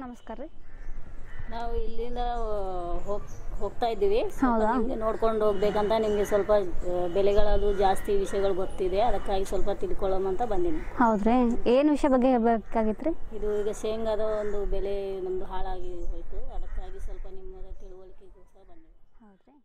ನಮಸ್ಕಾರ ರೀ ನಾವು ಇಲ್ಲಿಂದ ಹೋಗ್ ಹೋಗ್ತಾ ಇದ್ದೀವಿ ಸ್ವಲ್ಪ ಹೌದಾ? ನಿಮ್ಗೆ ನೋಡ್ಕೊಂಡು ಹೋಗ್ಬೇಕಂತ ನಿಮಗೆ ಸ್ವಲ್ಪ ಆ, ಬೆಲೆಗಳದು ಜಾಸ್ತಿ ವಿಷಯಗಳು ಗೊತ್ತಿದೆ ಅದಕ್ಕಾಗಿ ಸ್ವಲ್ಪ ತಿಳ್ಕೊಳ್ಳೋಮಂತ ಬಂದೀನಿ ಹೌದ್ರಿ ಏನು ವಿಷಯ ಬಗ್ಗೆ ಹೇಳ್ಬೇಕಾಗಿತ್ತು ರೀ ಇದು ಈಗ ಶೇಂಗಾದ ಒಂದು ಬೆಲೆ ನಮ್ಮದು ಹಾಳಾಗಿ ಹೋಯಿತು ಅದಕ್ಕಾಗಿ ಸ್ವಲ್ಪ ನಿಮ್ಮ ತಿಳುವಳಿಕೆಗೋಸ್ಕರ ಬಂದಿವಿ ಹೌದ್ರಿ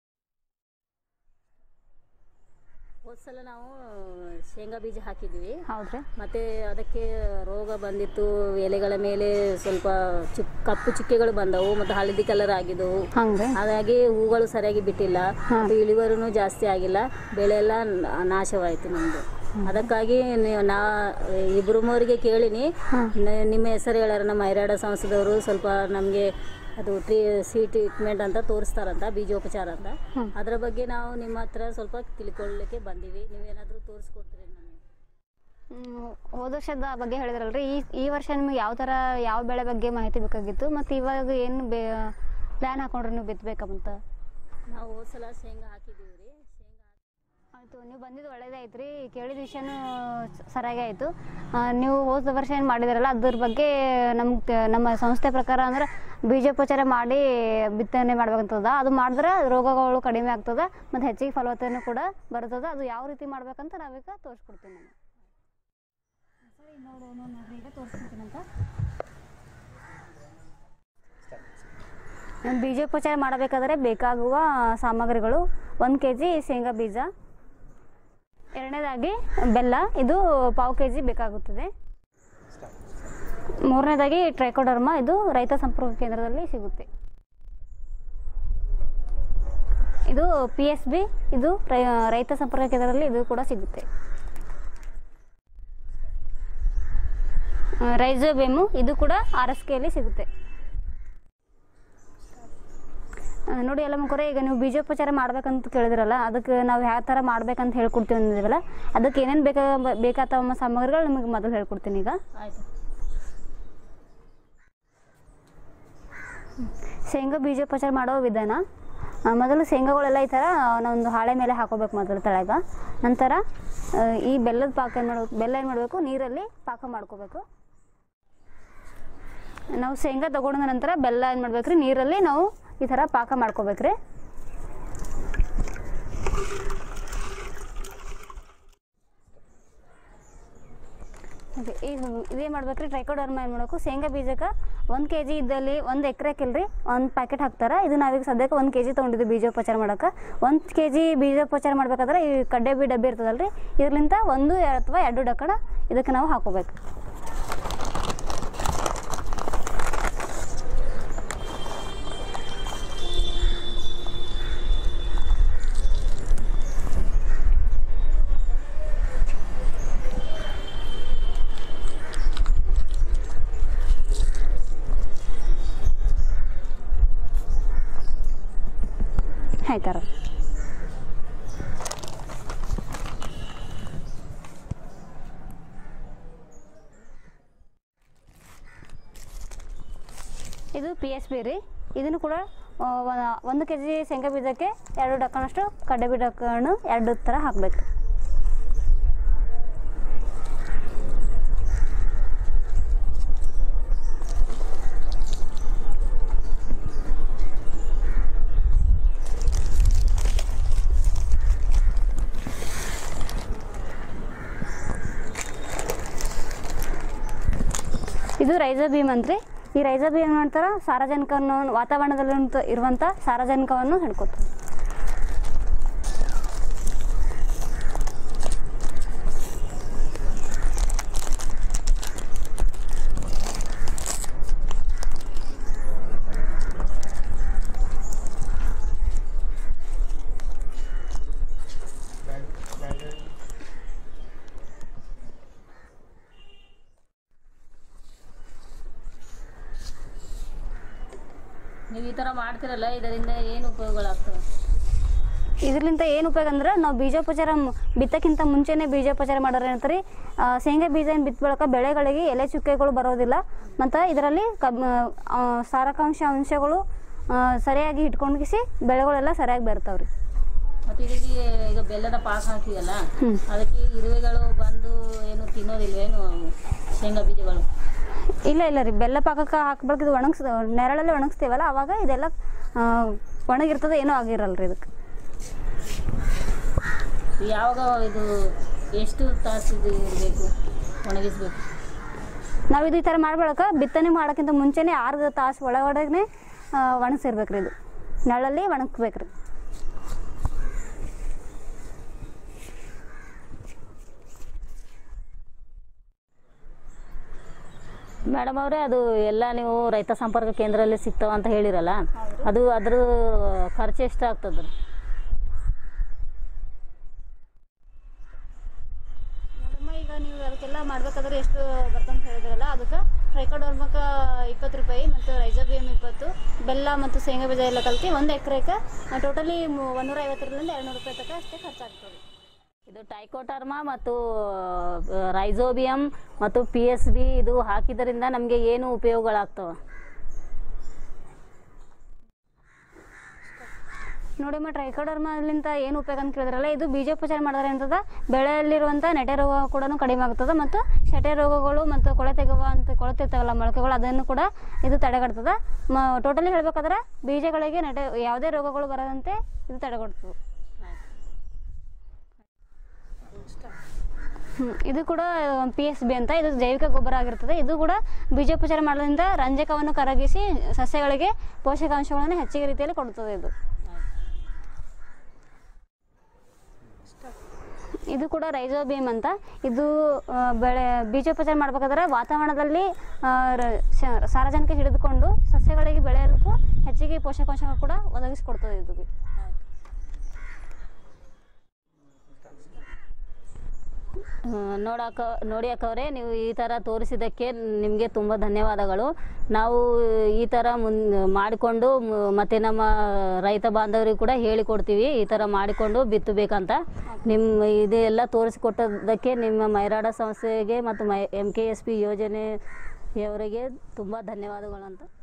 ಹೋದ ಸಲ ನಾವು ಶೇಂಗಾ ಬೀಜ ಹಾಕಿದ್ವಿ ಹೌದ್ರಿ ಮತ್ತೆ ಅದಕ್ಕೆ ರೋಗ ಬಂದಿತ್ತು ಎಲೆಗಳ ಮೇಲೆ ಸ್ವಲ್ಪ ಚುಕ್ ಕಪ್ಪು ಚುಕ್ಕೆಗಳು ಬಂದವು ಮತ್ತು ಹಳದಿ ಕಲರ್ ಆಗಿದ್ದವು ಹಂಗೆ ಹಾಗಾಗಿ ಹೂಗಳು ಸರಿಯಾಗಿ ಬಿಟ್ಟಿಲ್ಲ ಮತ್ತು ಇಳುವರಿನೂ ಜಾಸ್ತಿ ಆಗಿಲ್ಲ ಬೆಳೆ ಎಲ್ಲ ನ- ನಾಶವಾಯಿತು ನಮ್ಮದು ಅದಕ್ಕಾಗಿ ನೀವು ನಾ ಇಬ್ಬರು ಮೂವರಿಗೆ ಕೇಳಿನಿ ನ- ನಿಮ್ಮ ಹೆಸರು ಹೇಳ್ಯಾರ ನಮ್ಮ ಐರಾಡ ಸಂಸ್ಥೆದವರು ಸ್ವಲ್ಪ ನಮಗೆ ಅದು ಟ್ರೀ ಸಿ ಟ್ರೀಟ್ಮೆಂಟ್ ಅಂತ ತೋರಿಸ್ತಾರಂತ ಬೀಜೋಪಚಾರ ಅಂತ ಅದರ ಬಗ್ಗೆ ನಾವು ನಿಮ್ಮ ಹತ್ರ ಸ್ವಲ್ಪ ತಿಳ್ಕೊಳ್ಳಿಕ್ಕೆ ಬಂದೀವಿ ನೀವೇನಾದರೂ ತೋರಿಸ್ಕೊಡ್ತೀರಿ ನನಗೆ ಹ್ಮ್, ಹೋದ ವರ್ಷದ ಬಗ್ಗೆ ಹೇಳಿದ್ರಲ್ರಿ ಈ ಈ ವರ್ಷ ನಿಮ್ಗೆ ಯಾವ ಥರ ಯಾವ ಬೆಳೆ ಬಗ್ಗೆ ಮಾಹಿತಿ ಬೇಕಾಗಿತ್ತು ಮತ್ತು ಇವಾಗ ಏನು ಬೇ ಪ್ಲ್ಯಾನ್ ಹಾಕೊಂಡ್ರಿ ನೀವು ಬಿತ್ತಬೇಕಂತ ನಾವು ಹೋದ ಸಲ ಶೇಂಗಾ ಹಾಕಿದ್ದೀವಿ ರೀ ಶೇಂಗಾ ಆಯಿತು ನೀವು ಬಂದಿದ್ದು ಒಳ್ಳೇದೇ ಆಯ್ತು ರೀ ಕೇಳಿದ ವಿಷಯನೂ ಸರಿಯಾಗಿ ಆಯಿತು ನೀವು ಹೋದ ವರ್ಷ ಏನು ಮಾಡಿದಾರಲ್ಲ ಅದ್ರ ಬಗ್ಗೆ ನಮ್ಗೆ ನಮ್ಮ ಸಂಸ್ಥೆ ಪ್ರಕಾರ ಅಂದ್ರೆ ಬೀಜೋಪಚಾರ ಮಾಡಿ ಬಿತ್ತನೆ ಮಾಡ್ಬೇಕಂತದ ಅದು ಮಾಡಿದ್ರೆ ರೋಗಗಳು ಕಡಿಮೆ ಆಗ್ತದೆ ಮತ್ತು ಹೆಚ್ಚಿಗೆ ಫಲವತ್ತತೆನೂ ಕೂಡ ಬರ್ತದೆ ಅದು ಯಾವ ರೀತಿ ಮಾಡ್ಬೇಕಂತ ನಾವೀಗ ತೋರಿಸ್ಕೊಡ್ತೀನಿ ನಾನು ಸರಿ ನೋಡು ನೋಡ್ರಿ ಈಗ ತೋರಿಸ್ಕೊಡ್ತೀನಂತ ಬೀಜೋಪಚಾರ ಮಾಡಬೇಕಾದ್ರೆ ಬೇಕಾಗುವ ಸಾಮಗ್ರಿಗಳು ಒಂದು ಕೆ ಜಿ ಶೇಂಗಾ ಬೀಜ ಎರಡನೇದಾಗಿ ಬೆಲ್ಲ ಇದು ಪಾವು ಕೆ ಜಿ ಬೇಕಾಗುತ್ತದೆ ಮೂರನೇದಾಗಿ ಟ್ರೈಕೋಡರ್ಮಾ ಇದು ರೈತ ಸಂಪರ್ಕ ಕೇಂದ್ರದಲ್ಲಿ ಸಿಗುತ್ತೆ ಇದು ಪಿ ಎಸ್ ಬಿ ಇದು ರೈ- ರೈತ ಸಂಪರ್ಕ ಕೇಂದ್ರದಲ್ಲಿ ಇದು ಕೂಡ ಸಿಗುತ್ತೆ ರೈಸೋಬೇಮು ಇದು ಕೂಡ ಆರ್ ಎಸ್ ಕೆಯಲ್ಲಿ ಸಿಗುತ್ತೆ ಆ, ನೋಡಿ ಎಲ್ಲ ಮುಖರೆ ಈಗ ನೀವು ಬೀಜೋಪಚಾರ ಮಾಡ್ಬೇಕಂತ ಕೇಳಿದ್ರಲ್ಲ ಅದಕ್ಕೆ ನಾವು ಯಾವ ಥರ ಮಾಡ್ಬೇಕಂತ ಹೇಳ್ಕೊಡ್ತೀವಿ ಅಂದಿದ್ದೀವಲ್ಲ ಅದಕ್ಕೆ ಏನೇನು ಬೇಕಾ ಬೇಕಾಗ್ತಾವ ಸಾಮಗ್ರಿಗಳು ನಿಮಗೆ ಮೊದಲು ಹೇಳ್ಕೊಡ್ತೀನಿ ಈಗ ಆಯಿತು ಶೇಂಗಾ ಬೀಜೋಪಚಾರ ಮಾಡೋ ವಿಧಾನ ಆ, ಮೊದಲು ಶೇಂಗಾಗಳೆಲ್ಲ ಈ ಥರ ನಾವೊಂದು ಹಾಳೆ ಮೇಲೆ ಹಾಕೋಬೇಕು ಮೊದಲು ತೆಳಗ ನಂತರ ಆ, ಈ ಬೆಲ್ಲದ ಪಾಕ ಏನು ಮಾಡಬೇಕು ಬೆಲ್ಲ ಏನು ಮಾಡಬೇಕು ನೀರಲ್ಲಿ ಪಾಕ ಮಾಡ್ಕೋಬೇಕು ನಾವು ಶೇಂಗಾ ತಗೊಂಡ ನಂತರ ಬೆಲ್ಲ ಏನು ಮಾಡ್ಬೇಕ್ರಿ ನೀರಲ್ಲಿ ನಾವು ಈ ಥರ ಪಾಕ ಮಾಡ್ಕೋಬೇಕ್ರಿ ಅದೇ ಈಗ ಇದೇ ಮಾಡ್ಬೇಕ್ರಿ ಟ್ರೈಕೋಡರ್ಮ ಏನು ಮಾಡಬೇಕು ಶೇಂಗಾ ಬೀಜಕ್ಕೆ ಒಂದು ಕೆ ಜಿ ಇದ್ದಲ್ಲಿ ಒಂದು ಎಕರೆಕಿಲ್ರಿ ಒಂದು ಪ್ಯಾಕೆಟ್ ಹಾಕ್ತಾರೆ ಇದು ನಾವೀಗ ಸದ್ಯಕ್ಕೆ ಒಂದು ಕೆ ಜಿ ತೊಗೊಂಡಿದ್ವಿ ಬೀಜೋಪಚಾರ ಮಾಡೋಕೆ ಒಂದು ಕೆ ಜಿ ಬೀಜೋಪಚಾರ ಮಾಡ್ಬೇಕಾದ್ರೆ ಈ ಕಡ್ಡೆ ಬಿ ಡಬ್ಬಿ ಇರ್ತದಲ್ರಿ ಇದರಿಂದ ಒಂದು ಅಥವಾ ಎರಡು ಡಕ್ಕಣ ಇದಕ್ಕೆ ನಾವು ಹಾಕೋಬೇಕು ಹಾಯ್ತಾರ ಇದು ಪಿ ಎಸ್ ಬಿ ರೀ ಇದನ್ನು ಕೂಡ ಆ, ಒ- ಒಂದು ಕೆ ಜಿ ಶೇಂಗಾ ಬೀಜಕ್ಕೆ ಎರಡು ಡಕ್ಕಣಷ್ಟು ಕಡ್ಡೆ ಬೀಜ ಡಕ್ಕಣು ಎರಡು ಥರ ಹಾಕಬೇಕು ಇದು ರೈಸೋಬೀಮ್ ಅಂತ್ರಿ ಈ ರೈಸೋಬೀಮ್ ಏನು ಮಾಡ್ತಾರ ಸಾರಜನಕವನ್ನು ವಾತಾವರಣದಲ್ಲಿ ಇರುವಂಥ ಸಾರಜನಕವನ್ನು ಹಿಡ್ಕೊತಾರೆ ನೀವು ಈ ಥರ ಮಾಡ್ತಿರಲ್ಲ ಇದರಿಂದ ಏನು ಉಪಯೋಗಗಳಾಗ್ತವೆ ಇದರಿಂದ ಏನು ಉಪಯೋಗ ಅಂದ್ರೆ ನಾವು ಬೀಜೋಪಚಾರ ಮ್- ಬಿತ್ತಕ್ಕಿಂತ ಮುಂಚೆನೇ ಬೀಜೋಪಚಾರ ಮಾಡೋರು ಏನಂತಾರೆ ಶೇಂಗಾ ಬೀಜ ಏನು ಬಿತ್ತ ಬಳಕ ಬೆಳೆಗಳಿಗೆ ಎಲೆ ಚುಕ್ಕೆಗಳು ಬರೋದಿಲ್ಲ ಮತ್ತು ಇದರಲ್ಲಿ ಕಬ್ ಆ, ಸಾರಕಾಂಶ ಅಂಶಗಳು ಆ, ಸರಿಯಾಗಿ ಇಟ್ಕೊಂಡ್ಗಿಸಿ ಬೆಳೆಗಳೆಲ್ಲ ಸರಿಯಾಗಿ ಬರ್ತಾವ್ರಿ ಮತ್ತೆ ಇದಕ್ಕೆ ಈಗ ಬೆಲ್ಲದ ಪಾಕ ಹಾಕಿವಲ್ಲ ಅದಕ್ಕೆ ಇರುವೆಗಳು ಬಂದು ಏನು ತಿನ್ನೋದಿಲ್ವೇನು ಶೇಂಗಾ ಬೀಜಗಳು ಇಲ್ಲ ಇಲ್ಲ ರೀ ಬೆಲ್ಲ ಪಾಕಕ್ಕೆ ಹಾಕ್ಬೇಕು ಇದು ಒಣಗಿಸ್ ನೆರಳಲ್ಲಿ ಒಣಗಿಸ್ತೀವಲ್ಲ ಅವಾಗ ಇದೆಲ್ಲ ಆ, ಒಣಗಿರ್ತದೆ ಏನೂ ಆಗಿರಲ್ಲ ರೀ ಇದಕ್ಕೆ ಯಾವಾಗ ಇದು ಎಷ್ಟು ತಾಸು ಇದು ಇರಬೇಕು ಒಣಗಿಸ್ಬೇಕು ನಾವು ಇದು ಈ ಥರ ಮಾಡ್ಬೇಕ ಬಿತ್ತನೆ ಮಾಡೋಕ್ಕಿಂತ ಮುಂಚೆನೇ ಆರು ತಾಸು ಒಳಗಡೆನೆ ಒಣಗಿಸಿರ್ಬೇಕು ರೀ ಇದು ನೆರಳಲ್ಲಿ ಒಣಗಿಸ್ಬೇಕು ರೀ ಮೇಡಮ್ ಅವರೇ ಅದು ಎಲ್ಲ ನೀವು ರೈತ ಸಂಪರ್ಕ ಕೇಂದ್ರದಲ್ಲಿ ಸಿಗ್ತಾವ ಅಂತ ಹೇಳಿರಲ್ಲ ಅದು ಅದ್ರ ಖರ್ಚು ಎಷ್ಟು ಆಗ್ತದೆ ನೋಡಮ್ಮ ಈಗ ನೀವು ಅದಕ್ಕೆಲ್ಲ ಮಾಡ್ಬೇಕಾದ್ರೆ ಎಷ್ಟು ಬರ್ತಂತ ಹೇಳಿದ್ರಲ್ಲ ಅದಕ್ಕೆ ಟ್ರೈಕೋಡರ್ಮಕ ಇಪ್ಪತ್ತು ರೂಪಾಯಿ ಮತ್ತು ರೈಜೋಬಿಯಮ್ ಇಪ್ಪತ್ತು ಬೆಲ್ಲ ಮತ್ತು ಶೇಂಗಾ ಬೀಜ ಎಲ್ಲ ಕಲ್ತಿ ಒಂದು ಎಕರೆಗೆ ಟೋಟಲಿ ಒಂದೂರ ಐವತ್ತರಿಂದ ಎರಡು ನೂರು ರೂಪಾಯಿ ತನಕ ಅಷ್ಟೇ ಖರ್ಚಾಗ್ತದೆ ಇದು ಟೈಕೋಟರ್ಮ ಮತ್ತು ಆ, ರೈಜೋಬಿಯಂ ಮತ್ತು ಪಿ ಎಸ್ ಬಿ ಇದು ಹಾಕಿದ್ರಿಂದ ನಮಗೆ ಏನು ಉಪಯೋಗಗಳಾಗ್ತವೆ ನೋಡಿಮ್ಮ ಟ್ರೈಕೋಡರ್ಮಲಿಂತ ಏನು ಉಪಯೋಗ ಅಂತ ಕೇಳಿದ್ರಲ್ಲ ಇದು ಬೀಜೋಪಚಾರ ಮಾಡಿದ್ರೆ ಅಂತದ ಬೆಳೆಯಲ್ಲಿರುವಂಥ ನೆಟೆ ರೋಗ ಕೂಡ ಕಡಿಮೆ ಆಗ್ತದೆ ಮತ್ತು ಶೆಟೆ ರೋಗಗಳು ಮತ್ತು ಕೊಳೆ ತೆಗುವ ಅಂತ ಕೊಳೆತಿರ್ತಾವಲ್ಲ ಮೊಳಕೆಗಳು ಅದನ್ನು ಕೂಡ ಇದು ತಡೆಗಟ್ತದೆ ಮ ಟೋಟಲಿ ಹೇಳ್ಬೇಕಾದ್ರೆ ಬೀಜಗಳಿಗೆ ನೆಟೆ ಯಾವುದೇ ರೋಗಗಳು ಬರದಂತೆ ಇದು ತಡೆಗಟ್ತದೆ ಹ್ಮ್. ಇದು ಕೂಡ ಪಿ ಎಸ್ ಬಿ ಅಂತ ಇದು ಜೈವಿಕ ಗೊಬ್ಬರ ಆಗಿರ್ತದೆ ಇದು ಕೂಡ ಬೀಜೋಪಚಾರ ಮಾಡೋದ್ರಿಂದ ರಂಜಕವನ್ನು ಕರಗಿಸಿ ಸಸ್ಯಗಳಿಗೆ ಪೋಷಕಾಂಶಗಳನ್ನು ಹೆಚ್ಚಿಗೆ ರೀತಿಯಲ್ಲಿ ಕೊಡುತ್ತದೆ ಇದು ಇದು ಕೂಡ ರೈಜೋಬಿಯಮ್ ಅಂತ ಇದು ಆ, ಬೆಳೆ ಬೀಜೋಪಚಾರ ಮಾಡ್ಬೇಕಾದ್ರೆ ವಾತಾವರಣದಲ್ಲಿ ಆ, ರ- ಸ- ಸಾರಜನಕ ಹಿಡಿದುಕೊಂಡು ಸಸ್ಯಗಳಿಗೆ ಬೆಳೆಯಲಿಕ್ಕೂ ಹೆಚ್ಚಿಗೆ ಪೋಷಕಾಂಶಗಳು ಕೂಡ ಒದಗಿಸಿಕೊಡ್ತದೆ ಇದು ನೋಡಕ ನೋಡಿ ಅಕ್ಕವ್ರೆ ನೀವು ಈ ಥರ ತೋರಿಸಿದ್ದಕ್ಕೆ ನಿಮಗೆ ತುಂಬ ಧನ್ಯವಾದಗಳು ನಾವು ಈ ಥರ ಮುನ್ ಮಾಡಿಕೊಂಡು ಮ- ಮತ್ತೆ ನಮ್ಮ ರೈತ ಬಾಂಧವರಿಗೆ ಕೂಡ ಹೇಳಿಕೊಡ್ತೀವಿ ಈ ಥರ ಮಾಡಿಕೊಂಡು ಬಿತ್ತಬೇಕಂತ ನಿಮ್ಮ ಇದೆಲ್ಲ ತೋರಿಸಿಕೊಟ್ಟದ್ದಕ್ಕೆ ನಿಮ್ಮ ಮೈರಾಡ ಸಂಸ್ಥೆಗೆ ಮತ್ತು ಮೈ ಎಮ್ ಕೆ ಎಸ್ ಪಿ ಯೋಜನೆಯವರಿಗೆ ತುಂಬ ಧನ್ಯವಾದಗಳು ಅಂತ